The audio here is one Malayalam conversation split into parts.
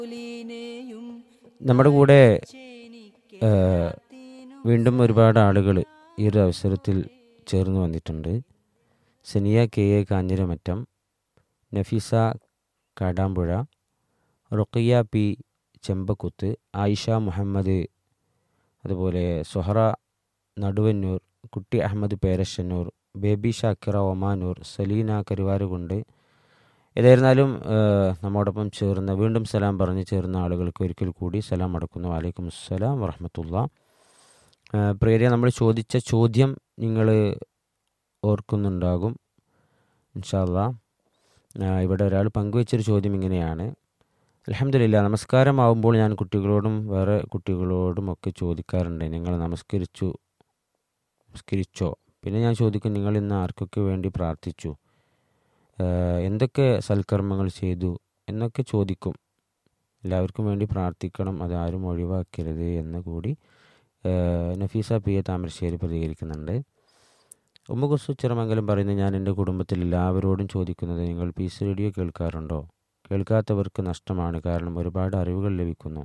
നമ്മുടെ കൂടെ ആ, വീണ്ടും ഒരുപാട് ആളുകൾ ഈ ഒരു അവസരത്തിൽ ചേർന്ന് വന്നിട്ടുണ്ട് Saniya K A Kanjiramattam Nafeesa Kadampuzha Rukkiya P Chembakuth Ayisha Muhammad അതുപോലെ സൊഹറ നടുവന്നൂർ കുട്ടി അഹമ്മദ് പേരശ്ശന്നൂർ ബേബി ഷാക്കിറ ഒമാനൂർ സലീന കരുവാരുകൊണ്ട് ഏതായിരുന്നാലും ആ, നമ്മോടൊപ്പം ചേർന്ന വീണ്ടും സലാം പറഞ്ഞ് ചേർന്ന ആളുകൾക്ക് ഒരിക്കൽ കൂടി സലാം അടക്കുന്നു വലൈക്കും അസ്സലാം വറഹമത്തുള്ള പ്രിയരെ നമ്മൾ ചോദിച്ച ചോദ്യം നിങ്ങൾ ഓർക്കുന്നുണ്ടാകും ഇൻഷാല്ല ഇവിടെ ഒരാൾ പങ്കുവച്ചൊരു ചോദ്യം ഇങ്ങനെയാണ് അലഹമില്ല നമസ്കാരമാവുമ്പോൾ ഞാൻ കുട്ടികളോടും വേറെ കുട്ടികളോടും ഒക്കെ ചോദിക്കാറുണ്ട് നിങ്ങൾ നമസ്കരിച്ചു നമസ്കരിച്ചോ പിന്നെ ഞാൻ ചോദിക്കും നിങ്ങൾ ഇന്ന് ആർക്കൊക്കെ വേണ്ടി പ്രാർത്ഥിച്ചു ഏഹ് എന്തൊക്കെ സൽക്കർമ്മങ്ങൾ ചെയ്തു എന്നൊക്കെ ചോദിക്കും എല്ലാവർക്കും വേണ്ടി പ്രാർത്ഥിക്കണം അതാരും ഒഴിവാക്കരുത് എന്ന് കൂടി ഏഹ് നഫീസ പി എ താമരശ്ശേരി പ്രതികരിക്കുന്നുണ്ട് ഉമ്മ കുസു ചിറമംഗലം പറയുന്നത് ഞാൻ എൻ്റെ കുടുംബത്തിൽ എല്ലാവരോടും ചോദിക്കുന്നത് നിങ്ങൾ പീസ് റേഡിയോ കേൾക്കാറുണ്ടോ കേൾക്കാത്തവർക്ക് നഷ്ടമാണ് കാരണം ഒരുപാട് അറിവുകൾ ലഭിക്കുന്നു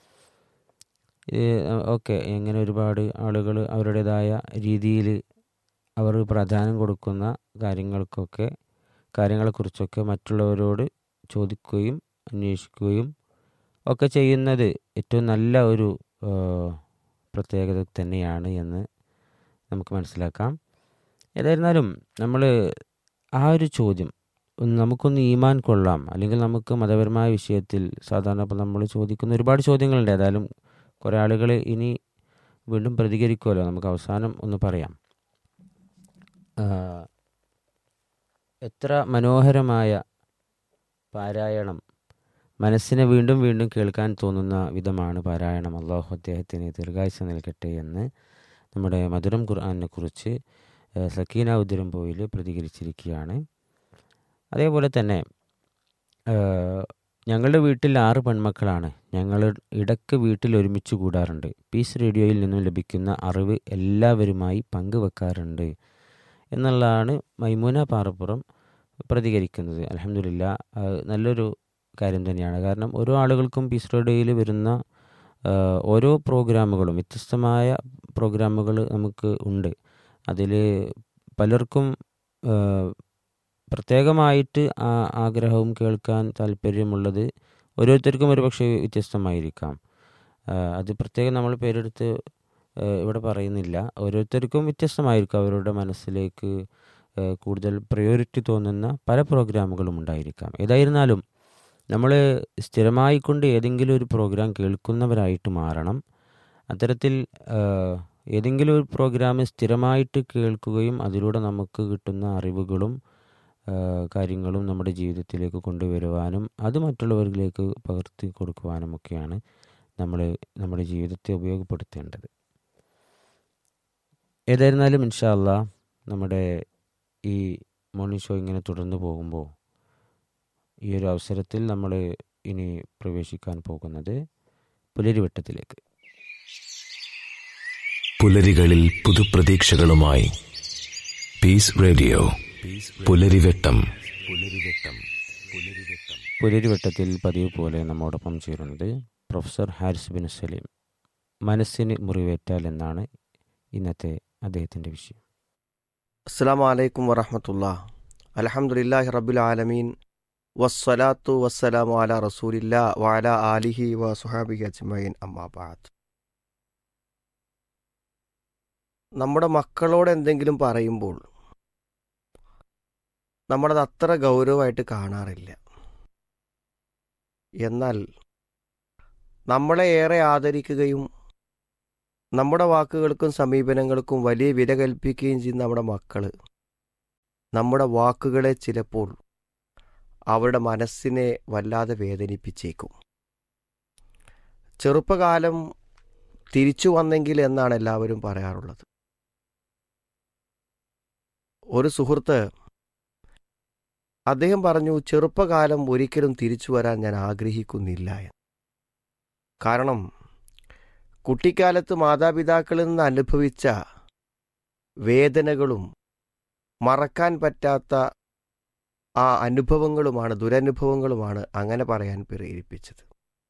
ഓക്കെ ഇങ്ങനെ ഒരുപാട് ആളുകൾ അവരുടേതായ രീതിയിൽ അവർ പ്രാധാന്യം കൊടുക്കുന്ന കാര്യങ്ങൾക്കൊക്കെ കാര്യങ്ങളെക്കുറിച്ചൊക്കെ മറ്റുള്ളവരോട് ചോദിക്കുകയും അന്വേഷിക്കുകയും ഒക്കെ ചെയ്യുന്നത് ഏറ്റവും നല്ല ഒരു ആ, പ്രത്യേകത തന്നെയാണ് എന്ന് നമുക്ക് മനസ്സിലാക്കാം ഏതായിരുന്നാലും നമ്മൾ ആ ഒരു ചോദ്യം ഒന്ന് നമുക്കൊന്ന് ഈമാൻ കൊള്ളാം അല്ലെങ്കിൽ നമുക്ക് മതപരമായ വിഷയത്തിൽ സാധാരണ ഇപ്പോൾ നമ്മൾ ചോദിക്കുന്ന ഒരുപാട് ചോദ്യങ്ങളുണ്ട് ഏതായാലും കുറേ ആളുകൾ ഇനി വീണ്ടും പ്രതികരിക്കുമല്ലോ നമുക്ക് അവസാനം ഒന്ന് പറയാം ആ, എത്ര മനോഹരമായ പാരായണം മനസ്സിനെ വീണ്ടും വീണ്ടും കേൾക്കാൻ തോന്നുന്ന വിധമാണ് പാരായണം അള്ളാഹു അദ്ദേഹത്തിന് ദീർഘായുസ് നൽകട്ടെ എന്ന് നമ്മുടെ മധുരം ഖുർആാനെ കുറിച്ച് ഏഹ്, സക്കീന ഉദ്ദരംപോയിൽ പ്രതികരിച്ചിരിക്കുകയാണ് അതേപോലെ തന്നെ ഏഹ്, ഞങ്ങളുടെ വീട്ടിൽ ആറ് പെൺമക്കളാണ് ഞങ്ങൾ ഇടയ്ക്ക് വീട്ടിൽ ഒരുമിച്ച് കൂടാറുണ്ട് പീസ് റേഡിയോയിൽ നിന്നും ലഭിക്കുന്ന അറിവ് എല്ലാവരുമായി പങ്കുവെക്കാറുണ്ട് എന്നുള്ളതാണ് മൈമൂന പാറപ്പുറം പ്രതികരിക്കുന്നത് അലഹമില്ല നല്ലൊരു കാര്യം തന്നെയാണ് കാരണം ഓരോ ആളുകൾക്കും പീസ് റേഡിയോയിൽ വരുന്ന ആ, ഓരോ പ്രോഗ്രാമുകളും വ്യത്യസ്തമായ പ്രോഗ്രാമുകൾ നമുക്ക് ഉണ്ട് അതിൽ പലർക്കും ആ, പ്രത്യേകമായിട്ട് ആ ആഗ്രഹവും കേൾക്കാൻ താല്പര്യമുള്ളത് ഓരോരുത്തർക്കും ഒരു പക്ഷേ വ്യത്യസ്തമായിരിക്കാം ആ, അത് പ്രത്യേകം നമ്മൾ പേരെടുത്ത് ആ, ഇവിടെ പറയുന്നില്ല ഓരോരുത്തർക്കും വ്യത്യസ്തമായിരിക്കും അവരുടെ മനസ്സിലേക്ക് ആ, കൂടുതൽ പ്രയോറിറ്റി തോന്നുന്ന പല പ്രോഗ്രാമുകളും ഉണ്ടായിരിക്കാം ഏതായിരുന്നാലും നമ്മൾ സ്ഥിരമായിക്കൊണ്ട് ഏതെങ്കിലും ഒരു പ്രോഗ്രാം കേൾക്കുന്നവരായിട്ട് മാറണം അത്തരത്തിൽ ആ, ഏതെങ്കിലും ഒരു പ്രോഗ്രാം സ്ഥിരമായിട്ട് കേൾക്കുകയും അതിലൂടെ നമുക്ക് കിട്ടുന്ന അറിവുകളും ആ, കാര്യങ്ങളും നമ്മുടെ ജീവിതത്തിലേക്ക് കൊണ്ടുവരുവാനും അത് മറ്റുള്ളവരിലേക്ക് പകർത്തി കൊടുക്കുവാനും ഒക്കെയാണ് നമ്മൾ നമ്മുടെ ജീവിതത്തെ ഉപയോഗപ്പെടുത്തേണ്ടത് ഏതായിരുന്നാലും ഇൻഷാല്ല നമ്മുടെ ഈ മോർണിംഗ് ഷോ ഇങ്ങനെ തുടർന്ന് പോകുമ്പോൾ ഈ ഒരു അവസരത്തിൽ നമ്മൾ ഇനി പ്രവേശിക്കാൻ പോകുന്നത് പുലരിവട്ടത്തിലേക്ക് പുലരികളിൽ പുതുപ്രതീക്ഷകളുമായി പീസ് റേഡിയോ പുലരിവെട്ടം പുലരിവട്ടത്തിൽ പതിവ് പോലെ നമ്മോടൊപ്പം ചേരുന്നത് പ്രൊഫസർ ഹാരിസ് ബിൻ സലീം മനസ്സിന് മുറിവേറ്റാൽ എന്നാണ് ഇന്നത്തെ അദ്ദേഹത്തിൻ്റെ വിഷയം അസ്സാം വലൈക്കും വറഹമത്തുള്ള അലഹമുല്ലാഹി റബുൽ ആലമീൻ വസ്സലാത്തു വസ്സലാമു അല റസൂലില്ല വഅല ആലിഹി വ സുഹാബിഹി അജ്മൈൻ അമ്മാബാദ് നമ്മുടെ മക്കളോട് എന്തെങ്കിലും പറയുമ്പോൾ നമ്മളത് അത്ര ഗൗരവമായിട്ട് കാണാറില്ല എന്നാൽ നമ്മളെ ഏറെ ആദരിക്കുകയും നമ്മുടെ വാക്കുകൾക്കും സമീപനങ്ങൾക്കും വലിയ വില കൽപ്പിക്കുകയും ചെയ്യുന്ന നമ്മുടെ മക്കൾ നമ്മുടെ വാക്കുകളെ ചിലപ്പോൾ അവരുടെ മനസ്സിനെ വല്ലാതെ വേദനിപ്പിച്ചേക്കും ചെറുപ്പകാലം തിരിച്ചു വന്നെങ്കിൽ എന്നാണ് എല്ലാവരും പറയാറുള്ളത് ഒരു സുഹൃത്ത് അദ്ദേഹം പറഞ്ഞു ചെറുപ്പകാലം ഒരിക്കലും തിരിച്ചു വരാൻ ഞാൻ ആഗ്രഹിക്കുന്നില്ല എന്ന് കാരണം കുട്ടിക്കാലത്ത് മാതാപിതാക്കളിൽ നിന്ന് അനുഭവിച്ച വേദനകളും മറക്കാൻ പറ്റാത്ത ആ അനുഭവങ്ങളുമാണ് ദുരനുഭവങ്ങളുമാണ് അങ്ങനെ പറയാൻ പ്രേരിപ്പിച്ചത്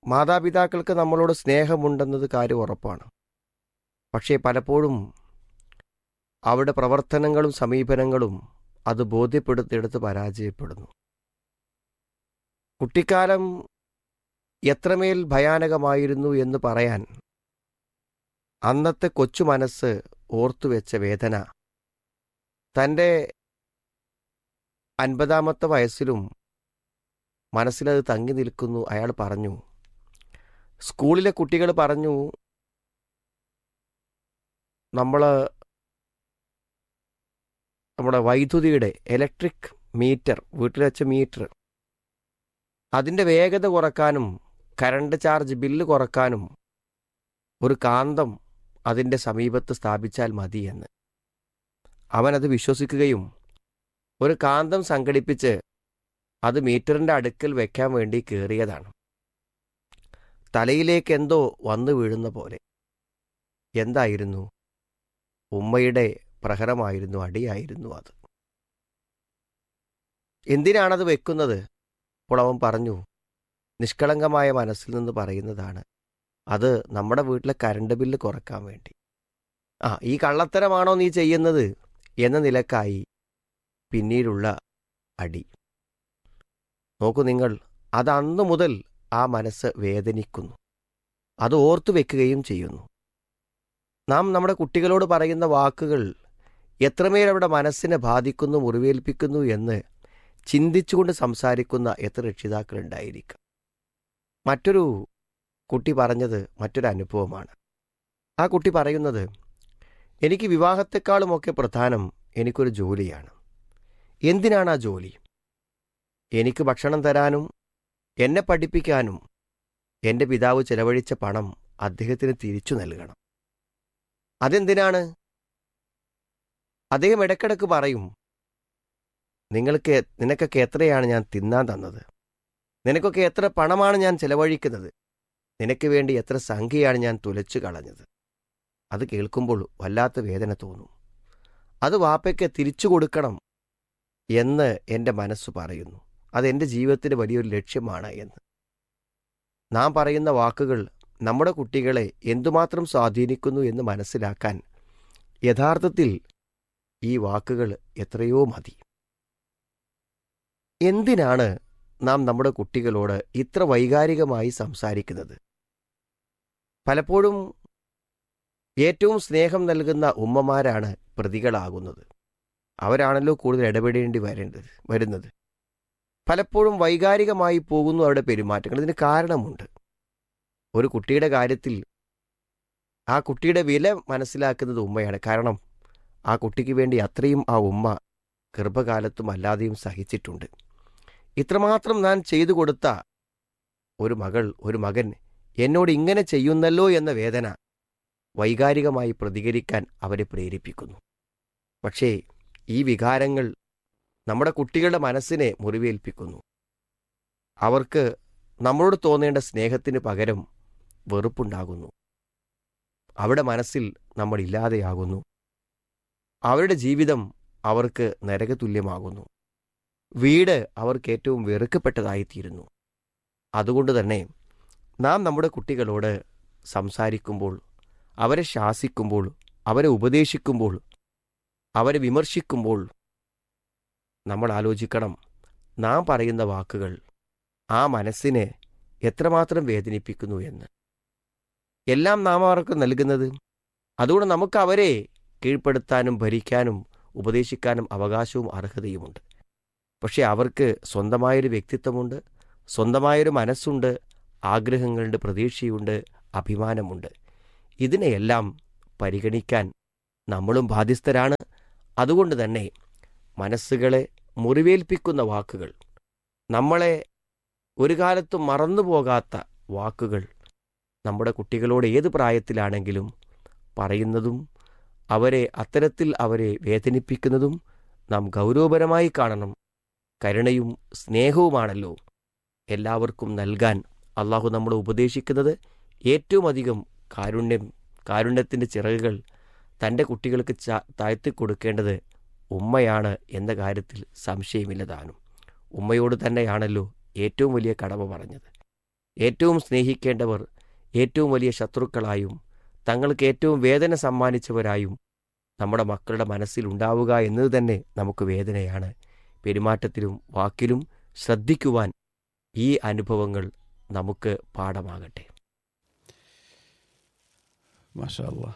മാതാപിതാക്കൾക്ക് നമ്മളോട് സ്നേഹമുണ്ടെന്നത് കാര്യം ഉറപ്പാണ് പക്ഷേ പലപ്പോഴും അവരുടെ പ്രവർത്തനങ്ങളും സമീപനങ്ങളും അത് ബോധ്യപ്പെടുത്തിയെടുത്ത് പരാജയപ്പെടുന്നു കുട്ടിക്കാലം എത്രമേൽ ഭയാനകമായിരുന്നു എന്ന് പറയാൻ അന്നത്തെ കൊച്ചു മനസ്സ് ഓർത്തുവെച്ച വേദന തൻ്റെ അൻപതാമത്തെ വയസ്സിലും മനസ്സിലത് തങ്ങി നിൽക്കുന്നു അയാൾ പറഞ്ഞു സ്കൂളിലെ കുട്ടികൾ പറഞ്ഞു നമ്മൾ നമ്മുടെ വൈദ്യുതിയുടെ ഇലക്ട്രിക് മീറ്റർ വീട്ടിൽ വെച്ച മീറ്റർ അതിൻ്റെ വേഗത കുറക്കാനും കറണ്ട് ചാർജ് ബില്ല് കുറക്കാനും ഒരു കാന്തം അതിൻ്റെ സമീപത്ത് സ്ഥാപിച്ചാൽ മതി എന്ന് അവനത് വിശ്വസിക്കുകയും ഒരു കാന്തം സംഘടിപ്പിച്ച് അത് മീറ്ററിൻ്റെ അടുക്കൽ വെക്കാൻ വേണ്ടി കയറിയതാണ് തലയിലേക്ക് എന്തോ വന്നു വീഴുന്ന പോലെ എന്തായിരുന്നു ഉമ്മയുടെ പ്രഹരമായിരുന്നു അടിയായിരുന്നു അത് എന്തിനാണത് വെക്കുന്നത് അപ്പോൾ അവൻ പറഞ്ഞു നിഷ്കളങ്കമായ മനസ്സിൽ നിന്ന് പറയുന്നതാണ് അത് നമ്മുടെ വീട്ടിലെ കരണ്ട് ബില്ല് കുറക്കാൻ വേണ്ടി ആ ഈ കള്ളത്തരമാണോ നീ ചെയ്യുന്നത് എന്ന നിലക്കായി പിന്നീടുള്ള അടി നോക്കൂ നിങ്ങൾ അത് അന്നു മുതൽ ആ മനസ്സ് വേദനിക്കുന്നു അത് ഓർത്തു വെക്കുകയും ചെയ്യുന്നു നാം നമ്മുടെ കുട്ടികളോട് പറയുന്ന വാക്കുകൾ എത്രമേൽ അവരുടെ മനസ്സിനെ ബാധിക്കുന്നു മുറിവേൽപ്പിക്കുന്നു എന്ന് ചിന്തിച്ചുകൊണ്ട് സംസാരിക്കുന്ന എത്ര രക്ഷിതാക്കളുണ്ടായിരിക്കും മറ്റൊരു കുട്ടി പറഞ്ഞത് മറ്റൊരു അനുഭവമാണ് ആ കുട്ടി പറയുന്നത് എനിക്ക് വിവാഹത്തെക്കാളുമൊക്കെ പ്രധാനം എനിക്കൊരു ജോലിയാണ് എന്തിനാണ് ആ ജോലി എനിക്ക് ഭക്ഷണം തരാനും എന്നെ പഠിപ്പിക്കാനും എൻ്റെ പിതാവ് ചെലവഴിച്ച പണം അദ്ദേഹത്തിന് തിരിച്ചു നൽകണം അതെന്തിനാണ് അദ്ദേഹം ഇടയ്ക്കിടയ്ക്ക് പറയും നിങ്ങൾക്ക് നിനക്കൊക്കെ എത്രയാണ് ഞാൻ തിന്നാൻ തന്നത് നിനക്കൊക്കെ എത്ര പണമാണ് ഞാൻ ചെലവഴിക്കുന്നത് നിനക്ക് വേണ്ടി എത്ര സംഖ്യയാണ് ഞാൻ തുലച്ചു കളഞ്ഞത് അത് കേൾക്കുമ്പോൾ വല്ലാത്ത വേദന തോന്നും അത് വാപ്പയ്ക്ക് തിരിച്ചു കൊടുക്കണം എന്ന് എൻ്റെ മനസ്സ് പറയുന്നു അതെൻ്റെ ജീവിതത്തിന് വലിയൊരു ലക്ഷ്യമാണ് എന്ന് നാം പറയുന്ന വാക്കുകൾ നമ്മുടെ കുട്ടികളെ എന്തുമാത്രം സ്വാധീനിക്കുന്നു എന്ന് മനസ്സിലാക്കാൻ യഥാർത്ഥത്തിൽ ഈ വാക്കുകൾ എത്രയോ മതി എന്തിനാണ് നാം നമ്മുടെ കുട്ടികളോട് ഇത്ര വൈകാരികമായി സംസാരിക്കുന്നത് പലപ്പോഴും ഏറ്റവും സ്നേഹം നൽകുന്ന ഉമ്മമാരാണ് പ്രതികളാകുന്നത് അവരാണല്ലോ കൂടുതൽ ഇടപെടേണ്ടി വരേണ്ടത് വരുന്നത് പലപ്പോഴും വൈകാരികമായി പോകുന്നു അവരുടെ പെരുമാറ്റങ്ങൾ ഇതിന് കാരണമുണ്ട് ഒരു കുട്ടിയുടെ കാര്യത്തിൽ ആ കുട്ടിയുടെ വില മനസ്സിലാക്കുന്നത് ഉമ്മയാണ് കാരണം ആ കുട്ടിക്ക് വേണ്ടി അത്രയും ആ ഉമ്മ ഗർഭകാലത്തും അല്ലാതെയും സഹിച്ചിട്ടുണ്ട് ഇത്രമാത്രം ഞാൻ ചെയ്തു കൊടുത്ത ഒരു മകൾ ഒരു മകൻ എന്നോട് ഇങ്ങനെ ചെയ്യുന്നല്ലോ എന്ന വേദന വൈകാരികമായി പ്രതികരിക്കാൻ അവരെ പ്രേരിപ്പിക്കുന്നു പക്ഷേ ഈ വികാരങ്ങൾ നമ്മുടെ കുട്ടികളുടെ മനസ്സിനെ മുറിവേൽപ്പിക്കുന്നു അവർക്ക് നമ്മളോട് തോന്നേണ്ട സ്നേഹത്തിന് പകരം വെറുപ്പുണ്ടാകുന്നു അവരുടെ മനസ്സിൽ നമ്മൾ ഇല്ലാതെയാകുന്നു അവരുടെ ജീവിതം അവർക്ക് നരകതുല്യമാകുന്നു വീട് അവർക്ക് ഏറ്റവും വെറുക്കപ്പെട്ടതായിത്തീരുന്നു അതുകൊണ്ട് തന്നെ നാം നമ്മുടെ കുട്ടികളോട് സംസാരിക്കുമ്പോൾ അവരെ ശാസിക്കുമ്പോൾ അവരെ ഉപദേശിക്കുമ്പോൾ അവരെ വിമർശിക്കുമ്പോൾ നമ്മൾ ആലോചിക്കണം നാം പറയുന്ന വാക്കുകൾ ആ മനസ്സിനെ എത്രമാത്രം വേദനിപ്പിക്കുന്നു എന്ന് എല്ലാം നാം അവർക്ക് നൽകുന്നത് അതുകൊണ്ട് നമുക്ക് അവരെ കീഴ്പ്പെടുത്താനും ഭരിക്കാനും ഉപദേശിക്കാനും അവകാശവും അർഹതയുമുണ്ട് പക്ഷെ അവർക്ക് സ്വന്തമായൊരു വ്യക്തിത്വമുണ്ട് സ്വന്തമായൊരു മനസ്സുണ്ട് ആഗ്രഹങ്ങളുണ്ട് പ്രതീക്ഷയുണ്ട് അഭിമാനമുണ്ട് ഇതിനെയെല്ലാം പരിഗണിക്കാൻ നമ്മളും ബാധ്യസ്ഥരാണ് അതുകൊണ്ട് തന്നെ മനസ്സുകളെ മുറിവേൽപ്പിക്കുന്ന വാക്കുകൾ നമ്മളെ ഒരു കാലത്തും മറന്നുപോകാത്ത വാക്കുകൾ നമ്മുടെ കുട്ടികളോട് ഏത് പ്രായത്തിലാണെങ്കിലും പറയുന്നതും അവരെ അത്തരത്തിൽ അവരെ വേദനിപ്പിക്കുന്നതും നാം ഗൗരവപരമായി കാണണം കരുണയും സ്നേഹവുമാണല്ലോ എല്ലാവർക്കും നൽകാൻ അള്ളാഹു നമ്മളെ ഉപദേശിക്കുന്നത് ഏറ്റവും അധികം കാരുണ്യം കാരുണ്യത്തിൻ്റെ ചിറകുകൾ തൻ്റെ കുട്ടികൾക്ക് ചാ താഴ്ത്തി കൊടുക്കേണ്ടത് ഉമ്മയാണ് എന്ന കാര്യത്തിൽ സംശയമില്ല താനും ഉമ്മയോട് തന്നെയാണല്ലോ ഏറ്റവും വലിയ കടമ പറഞ്ഞത് ഏറ്റവും സ്നേഹിക്കേണ്ടവർ ഏറ്റവും വലിയ ശത്രുക്കളായും തങ്ങൾക്ക് ഏറ്റവും വേദന സമ്മാനിച്ചവരായും നമ്മുടെ മക്കളുടെ മനസ്സിൽ ഉണ്ടാവുക എന്നത് തന്നെ നമുക്ക് വേദനയാണ് പെരുമാറ്റത്തിലും വാക്കിലും ശ്രദ്ധിക്കുവാൻ ഈ അനുഭവങ്ങൾ നമുക്ക് പാഠമാകട്ടെ മാഷാ അല്ലാ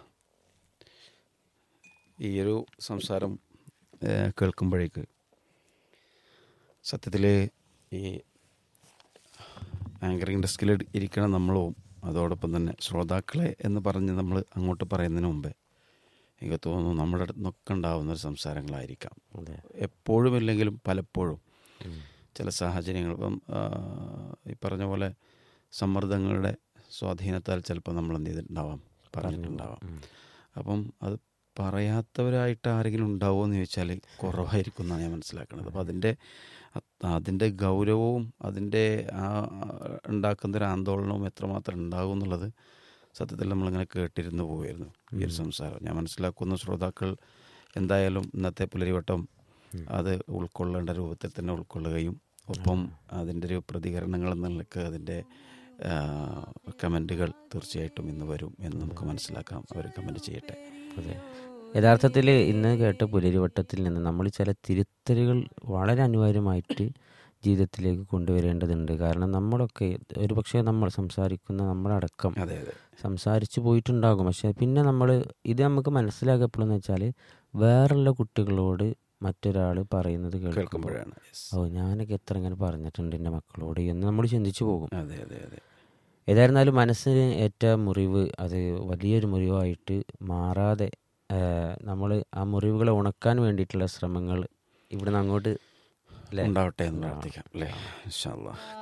ഈ ഒരു സംസാരം ഏഹ്, കേൾക്കുമ്പോഴേക്ക് സത്യത്തിൽ ഈ ആങ്കറിംഗ് ഡെസ്കിൽ ഇരിക്കണ നമ്മളും അതോടൊപ്പം തന്നെ ശ്രോതാക്കളെ എന്ന് പറഞ്ഞ് നമ്മൾ അങ്ങോട്ട് പറയുന്നതിന് മുമ്പേ എനിക്ക് തോന്നുന്നു നമ്മുടെ അടുത്ത് നിന്നൊക്കെ ഉണ്ടാവുന്ന ഒരു സംസാരങ്ങളായിരിക്കാം അതെ എപ്പോഴും ഇല്ലെങ്കിലും പലപ്പോഴും ഉം. ചില സാഹചര്യങ്ങൾ ഇപ്പം ആ, ഈ പറഞ്ഞ പോലെ സമ്മർദ്ദങ്ങളുടെ സ്വാധീനത്താൽ ചിലപ്പോൾ നമ്മൾ എന്ത് ചെയ്തിട്ടുണ്ടാവാം പറഞ്ഞിട്ടുണ്ടാവാം ഉം. അപ്പം അത് പറയാത്തവരായിട്ട് ആരെങ്കിലും ഉണ്ടാവുമോ എന്ന് ചോദിച്ചാൽ കുറവായിരിക്കും എന്നാണ് ഞാൻ മനസ്സിലാക്കുന്നത് അപ്പോൾ അതിൻ്റെ അത് അതിൻ്റെ ഗൗരവവും അതിൻ്റെ ആ ഉണ്ടാക്കുന്ന ഒരു ആന്തോളനവും എത്രമാത്രം ഉണ്ടാകും എന്നുള്ളത് സത്യത്തിൽ നമ്മളിങ്ങനെ കേട്ടിരുന്നു പോവുമായിരുന്നു ഈ ഒരു സംസാരം ഞാൻ മനസ്സിലാക്കുന്ന ശ്രോതാക്കൾ എന്തായാലും ഇന്നത്തെ പുലരിവട്ടം അത് ഉൾക്കൊള്ളേണ്ട രൂപത്തിൽ തന്നെ ഉൾക്കൊള്ളുകയും ഒപ്പം അതിൻ്റെ ഒരു പ്രതികരണങ്ങൾ എന്നുള്ളക്ക് അതിൻ്റെ കമൻറ്റുകൾ തീർച്ചയായിട്ടും ഇന്ന് വരും എന്ന് നമുക്ക് മനസ്സിലാക്കാം അവർ കമൻറ്റ് ചെയ്യട്ടെ അതെ യഥാർത്ഥത്തിൽ ഇന്ന് കേട്ട പുലരിവട്ടത്തിൽ നിന്ന് നമ്മൾ ചില തിരുത്തലുകൾ വളരെ അനിവാര്യമായിട്ട് ജീവിതത്തിലേക്ക് കൊണ്ടുവരേണ്ടതുണ്ട് കാരണം നമ്മളൊക്കെ ഒരു പക്ഷേ നമ്മൾ സംസാരിക്കുന്ന നമ്മളടക്കം അതെ അതെ സംസാരിച്ചു പോയിട്ടുണ്ടാകും പക്ഷെ പിന്നെ നമ്മൾ ഇത് നമുക്ക് മനസ്സിലാക്കപ്പെടുന്ന വെച്ചാൽ വേറുള്ള കുട്ടികളോട് മറ്റൊരാൾ പറയുന്നത് കേൾക്കുമ്പോൾ കേൾക്കുമ്പോഴാണ് Yes. ഓ ഞാനൊക്കെ എത്ര ഇങ്ങനെ പറഞ്ഞിട്ടുണ്ട് എൻ്റെ മക്കളോട് എന്ന് നമ്മൾ ചിന്തിച്ചു പോകും അതെ അതെ അതെ ഏതായിരുന്നാലും മനസ്സിന് ഏറ്റ മുറിവ് അത് വലിയൊരു മുറിവായിട്ട് മാറാതെ നമ്മൾ ആ മുറിവുകളെ ഉണക്കാൻ വേണ്ടിയിട്ടുള്ള ശ്രമങ്ങൾ ഇവിടുന്ന് അങ്ങോട്ട് അല്ലേ ഉണ്ടാവട്ടെ എന്ന് പ്രാർത്ഥിക്കാം അല്ലേ ഇൻഷാ അല്ലാ